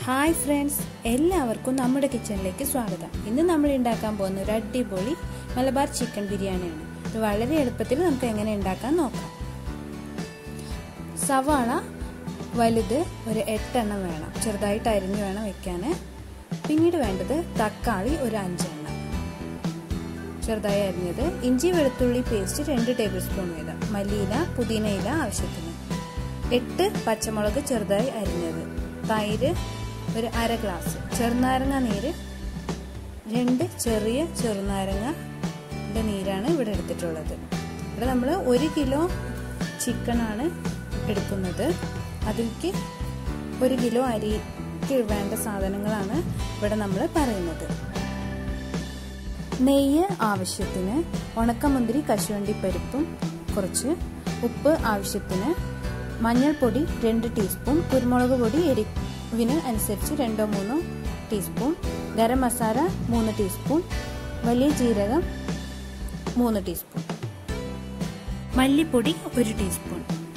Hi friends എല്ലാവർക്കും നമ്മുടെ കിച്ചണിലേക്ക് സ്വാഗതം ഇന്ന് നമ്മൾ ഉണ്ടാക്കാൻ പോകുന്ന ഒരു അടിപൊളി മലബാർ ചിക്കൻ ബിരിയാണിയാണ് ഇത് വളരെ എളുപ്പത്തിൽ നമുക്ക് എങ്ങനെ ഉണ്ടാക്കാൻ നോക്കാം സവാള വലുത് ഒരു എട്ടെണ്ണം വേണം ചെറുതായിട്ട് അരിഞ്ഞു വേണം വെക്കാൻ പിന്നീട് വേണ്ടത് തക്കാളി ഒരു അഞ്ചെണ്ണം ചെറുതായി അരിഞ്ഞത് ഇഞ്ചി വെളുത്തുള്ളി പേസ്റ്റ് രണ്ട് ടേബിൾ സ്പൂൺ വീതം മല്ലിയില പുതിന ഇല ആവശ്യത്തിന് എട്ട് പച്ചമുളക് ചെറുതായി അരിഞ്ഞത് തൈര് ഒരു അര ഗ്ലാസ് ചെറുനാരങ്ങ നീര് രണ്ട് ചെറിയ ചെറുനാരങ്ങയുടെ നീരാണ് ഇവിടെ എടുത്തിട്ടുള്ളത് ഇവിടെ നമ്മൾ ഒരു കിലോ ചിക്കനാണ് എടുക്കുന്നത് അതിലേക്ക് ഒരു കിലോ അരിക്ക് വേണ്ട സാധനങ്ങളാണ് ഇവിടെ നമ്മൾ പറയുന്നത് നെയ്യ് ആവശ്യത്തിന് ഉണക്കമുന്തിരി കശുവണ്ടി പരിപ്പും കുറച്ച് ഉപ്പ് ആവശ്യത്തിന് മഞ്ഞൾപ്പൊടി രണ്ട് ടീസ്പൂൺ കുരുമുളക് പൊടി എരിവിന് അനുസരിച്ച് രണ്ടോ മൂന്നോ ടീസ്പൂൺ ഗരം മസാല മൂന്ന് ടീസ്പൂൺ വലിയ ജീരകം മൂന്ന് ടീസ്പൂൺ മല്ലിപ്പൊടി ഒരു ടീസ്പൂൺ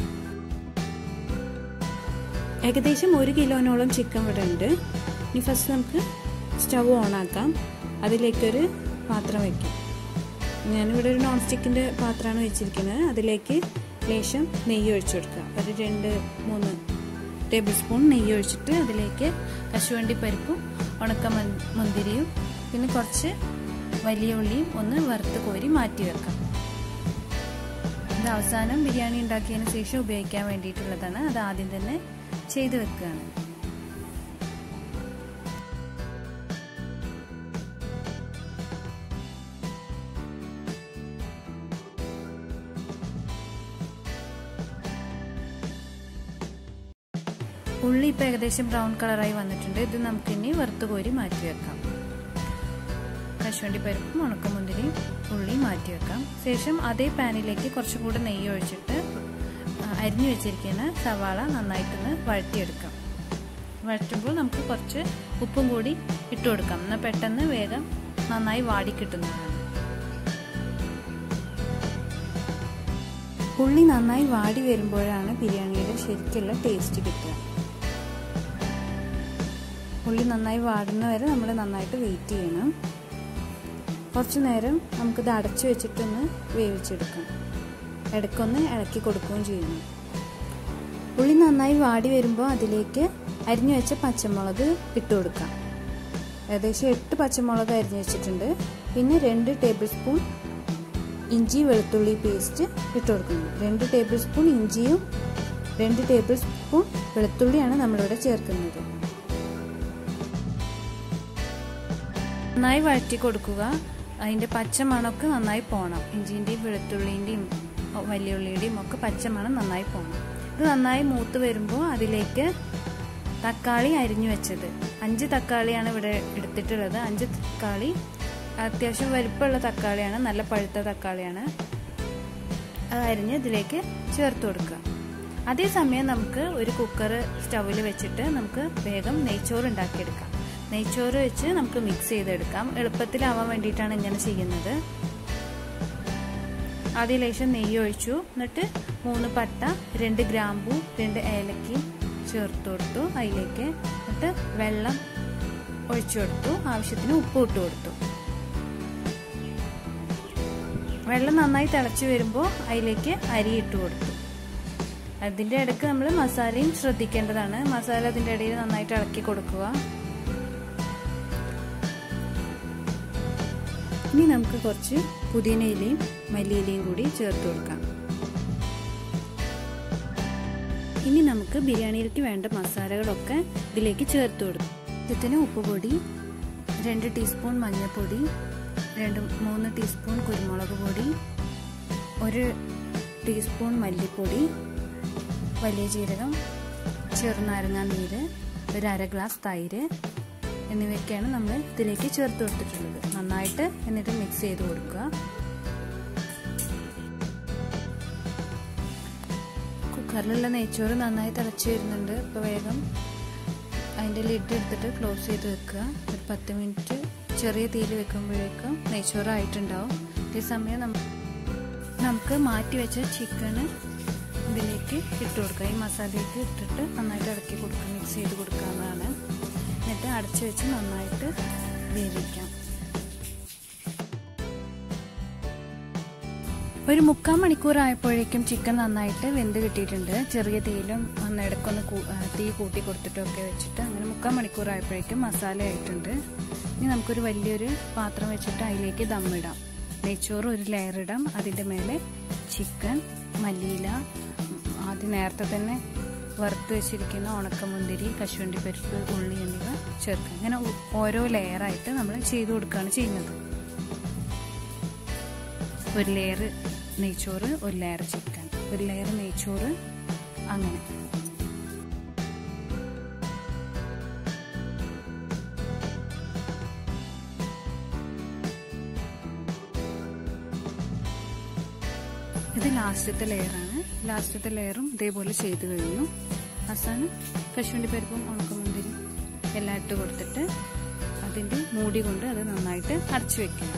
ഏകദേശം ഒരു കിലോനോളം ചിക്കൻ ഇവിടെ ഉണ്ട് ഇനി ഫസ്റ്റ് നമുക്ക് സ്റ്റവ് ഓൺ ആക്കാം അതിലേക്കൊരു പാത്രം വയ്ക്കും ഞാനിവിടെ ഒരു നോൺ സ്റ്റിക്കിൻ്റെ പാത്രമാണ് വെച്ചിരിക്കുന്നത് അതിലേക്ക് ലേശം നെയ്യ് ഒഴിച്ചു കൊടുക്കുക ഒരു രണ്ട് മൂന്ന് ടേബിൾ സ്പൂൺ നെയ്യ് ഒഴിച്ചിട്ട് അതിലേക്ക് കശുവണ്ടി പരിപ്പും ഉണക്ക മുന്തിരിയും പിന്നെ കുറച്ച് വലിയ ഉള്ളിയും ഒന്ന് വറുത്ത് കോരി മാറ്റി വെക്കാം ഇത് അവസാനം ബിരിയാണി ഉണ്ടാക്കിയതിന് ശേഷം ഉപയോഗിക്കാൻ വേണ്ടിയിട്ടുള്ളതാണ് അത് ആദ്യം തന്നെ ചെയ്തു വെക്കുകയാണ് ഉള്ളി ഇപ്പം ഏകദേശം ബ്രൗൺ കളറായി വന്നിട്ടുണ്ട് ഇത് നമുക്കിനി വറുത്ത് കോരി മാറ്റി വെക്കാം കശുവണ്ടി പരിപ്പും ഉണക്കമുന്തിരിയും ഉള്ളി മാറ്റി വെക്കാം ശേഷം അതേ പാനിലേക്ക് കുറച്ചും കൂടെ നെയ്യ് ഒഴിച്ചിട്ട് അരിഞ്ഞു വെച്ചിരിക്കുന്ന സവാള നന്നായിട്ടൊന്ന് വഴറ്റിയെടുക്കാം വഴറ്റുമ്പോൾ നമുക്ക് കുറച്ച് ഉപ്പും കൂടി ഇട്ട് കൊടുക്കാം എന്നാൽ പെട്ടെന്ന് വേഗം നന്നായി വാടി കിട്ടുന്നതാണ് ഉള്ളി നന്നായി വാടി വരുമ്പോഴാണ് ബിരിയാണിയുടെ ശരിക്കുള്ള ടേസ്റ്റ് കിട്ടുക ഉള്ളി നന്നായി വാടുന്ന വരെ നമ്മൾ നന്നായിട്ട് വെയിറ്റ് ചെയ്യണം കുറച്ച് നേരം നമുക്കിത് അടച്ചു വെച്ചിട്ടൊന്ന് വേവിച്ചെടുക്കാം ഇടയ്ക്കൊന്ന് ഇളക്കി കൊടുക്കുകയും ചെയ്യണം ഉള്ളി നന്നായി വാടി വരുമ്പോൾ അതിലേക്ക് അരിഞ്ഞു വെച്ച പച്ചമുളക് ഇട്ട് കൊടുക്കാം ഏകദേശം എട്ട് പച്ചമുളക് അരിഞ്ഞു വെച്ചിട്ടുണ്ട് പിന്നെ രണ്ട് ടേബിൾ സ്പൂൺ ഇഞ്ചി വെളുത്തുള്ളി പേസ്റ്റ് ഇട്ട് കൊടുക്കുന്നു രണ്ട് ടേബിൾ സ്പൂൺ ഇഞ്ചിയും രണ്ട് ടേബിൾ സ്പൂൺ വെളുത്തുള്ളിയാണ് നമ്മളിവിടെ ചേർക്കുന്നത് നന്നായി വഴറ്റി കൊടുക്കുക അതിൻ്റെ പച്ചമണമൊക്കെ നന്നായി പോകണം ഇഞ്ചിൻ്റെയും വെളുത്തുള്ളിൻ്റെയും വലിയുള്ളിയുടെയും ഒക്കെ പച്ചമണം നന്നായി പോകണം ഇത് നന്നായി മൂത്ത് വരുമ്പോൾ അതിലേക്ക് തക്കാളി അരിഞ്ഞു വെച്ചത് അഞ്ച് തക്കാളിയാണ് ഇവിടെ എടുത്തിട്ടുള്ളത് അഞ്ച് തക്കാളി അത്യാവശ്യം വലിപ്പമുള്ള തക്കാളിയാണ് നല്ല പഴുത്ത തക്കാളിയാണ് അത് അരിഞ്ഞ് ഇതിലേക്ക് ചേർത്ത് കൊടുക്കുക അതേസമയം നമുക്ക് ഒരു കുക്കർ സ്റ്റൗവിൽ വെച്ചിട്ട് നമുക്ക് വേഗം നെയ്ച്ചോറ് ഉണ്ടാക്കിയെടുക്കാം നെയ്ച്ചോറ് വെച്ച് നമുക്ക് മിക്സ് ചെയ്തെടുക്കാം എളുപ്പത്തിലാവാൻ വേണ്ടിയിട്ടാണ് ഇങ്ങനെ ചെയ്യുന്നത് ആദ്യം ലേശം നെയ്യ് ഒഴിച്ചു എന്നിട്ട് മൂന്ന് പട്ട രണ്ട് ഗ്രാമ്പൂ രണ്ട് ഏലക്കി ചേർത്ത് കൊടുത്തു അതിലേക്ക് എന്നിട്ട് വെള്ളം ഒഴിച്ചു കൊടുത്തു ആവശ്യത്തിന് ഉപ്പ് ഇട്ട് കൊടുത്തു വെള്ളം നന്നായി തിളച്ച് വരുമ്പോൾ അതിലേക്ക് അരി ഇട്ട് കൊടുത്തു അതിൻ്റെ ഇടയ്ക്ക് നമ്മൾ മസാലയും ശ്രദ്ധിക്കേണ്ടതാണ് മസാല അതിൻ്റെ ഇടയിൽ നന്നായിട്ട് ഇളക്കി കൊടുക്കുക ഇനി നമുക്ക് കുറച്ച് പുതിനയിലയും മല്ലിയിലയും കൂടി ചേർത്ത് കൊടുക്കാം ഇനി നമുക്ക് ബിരിയാണിയിലേക്ക് വേണ്ട മസാലകളൊക്കെ ഇതിലേക്ക് ചേർത്ത് കൊടുക്കും ഇതിന് ഉപ്പുപൊടി രണ്ട് ടീസ്പൂൺ മഞ്ഞൾപ്പൊടി രണ്ട് മൂന്ന് ടീസ്പൂൺ കുരുമുളക് പൊടി ഒരു ടീസ്പൂൺ മല്ലിപ്പൊടി വലിയ ജീരകം ചെറുനാരങ്ങ നീര് ഒരു അര ഗ്ലാസ് തൈര് എന്നിവയൊക്കെയാണ് നമ്മൾ ഇതിലേക്ക് ചേർത്ത് കൊടുത്തിട്ടുള്ളത് നന്നായിട്ട് എന്നിട്ട് മിക്സ് ചെയ്ത് കൊടുക്കുക കുക്കറിലുള്ള നെയ്ച്ചോറ് നന്നായി തിളച്ച് വരുന്നുണ്ട് ഇപ്പോൾ വേഗം അതിൻ്റെ ലിഡ് എടുത്തിട്ട് ക്ലോസ് ചെയ്ത് വെക്കുക ഒരു പത്ത് മിനിറ്റ് ചെറിയ തീയിൽ വെക്കുമ്പോഴേക്കും നെയ്ച്ചോറ് ആയിട്ടുണ്ടാവും അതേസമയം നമുക്ക് മാറ്റി വെച്ച ചിക്കന് ഇതിലേക്ക് ഇട്ട് കൊടുക്കുക ഈ മസാലയ്ക്ക് ഇട്ടിട്ട് നന്നായിട്ട് ഇളക്കി കൊടുക്കുക മിക്സ് ചെയ്ത് കൊടുക്കാവുന്നതാണ് അടച്ചു വെച്ച് നന്നായിട്ട് വേവിക്കാം ഒരു മുക്കാൽ മണിക്കൂർ ആയപ്പോഴേക്കും ചിക്കൻ നന്നായിട്ട് വെന്ത് കിട്ടിയിട്ടുണ്ട് ചെറിയ തീയിലും ഒന്ന് ഇടയ്ക്കൊന്ന് തീ കൂട്ടി കൊടുത്തിട്ടൊക്കെ വെച്ചിട്ട് അങ്ങനെ മുക്കാൽ മണിക്കൂർ ആയപ്പോഴേക്കും മസാല ആയിട്ടുണ്ട് ഇനി നമുക്കൊരു വലിയൊരു പാത്രം വെച്ചിട്ട് അതിലേക്ക് ദമ്മിടാം നെയ്ച്ചോറ് ഒരു ലെയർ ഇടാം അതിൻ്റെ മേലെ ചിക്കൻ മല്ലിയില ആദ്യം നേരത്തെ തന്നെ വറുത്ത് വെച്ചിരിക്കുന്ന ഉണക്കമുന്തിരി കശുവണ്ടി പരിപ്പ് ഉള്ളി എന്നിവ ചേർക്കുക അങ്ങനെ ഓരോ ലെയറായിട്ട് നമ്മൾ ചെയ്തു കൊടുക്കുകയാണ് ചെയ്യുന്നത് ഒരു ലെയർ നെയ്ച്ചോറ് ഒരു ലെയർ ചിക്കൻ ഒരു ലെയർ നെയ്ച്ചോറ് അങ്ങനെ ഇത് ലാസ്റ്റത്തെ ലെയറാണ് ലാസ്റ്റത്തെ ലെയറും ഇതേപോലെ ചെയ്ത് കഴിഞ്ഞു അവസാനം കശുവണ്ടി പരിപ്പും ഉണക്കമുന്തിരി എല്ലാം ഇട്ട് കൊടുത്തിട്ട് അതിൻ്റെ മൂടി കൊണ്ട് അത് നന്നായിട്ട് അടച്ചു വെക്കണം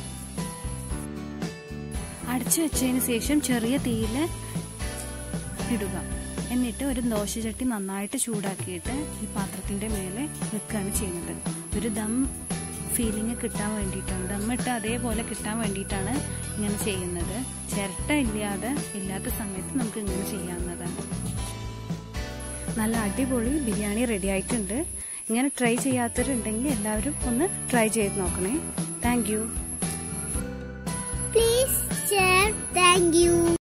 അടച്ചു വെച്ചതിന് ശേഷം ചെറിയ തീയിൽ ഇടുക എന്നിട്ട് ഒരു ദോശച്ചട്ടി നന്നായിട്ട് ചൂടാക്കിയിട്ട് ഈ പാത്രത്തിന്റെ മേലെ വെക്കുകയാണ് ചെയ്യുന്നത് ഒരു ദം ഫീലിംഗ് കിട്ടാൻ വേണ്ടിയിട്ടാണ് ദമ്മിട്ട് അതേപോലെ കിട്ടാൻ വേണ്ടിയിട്ടാണ് ഇങ്ങനെ ചെയ്യുന്നത് ചിരട്ട ഇല്ലാതെ ഇല്ലാത്ത സമയത്ത് നമുക്ക് ഇങ്ങനെ ചെയ്യാവുന്നതാണ് നല്ല അടിപൊളി ബിരിയാണി റെഡി ആയിട്ടുണ്ട് ഇങ്ങനെ ട്രൈ ചെയ്യാത്തവരുണ്ടെങ്കിൽ എല്ലാവരും ഒന്ന് ട്രൈ ചെയ്ത് നോക്കണേ thank Please share. Thank you.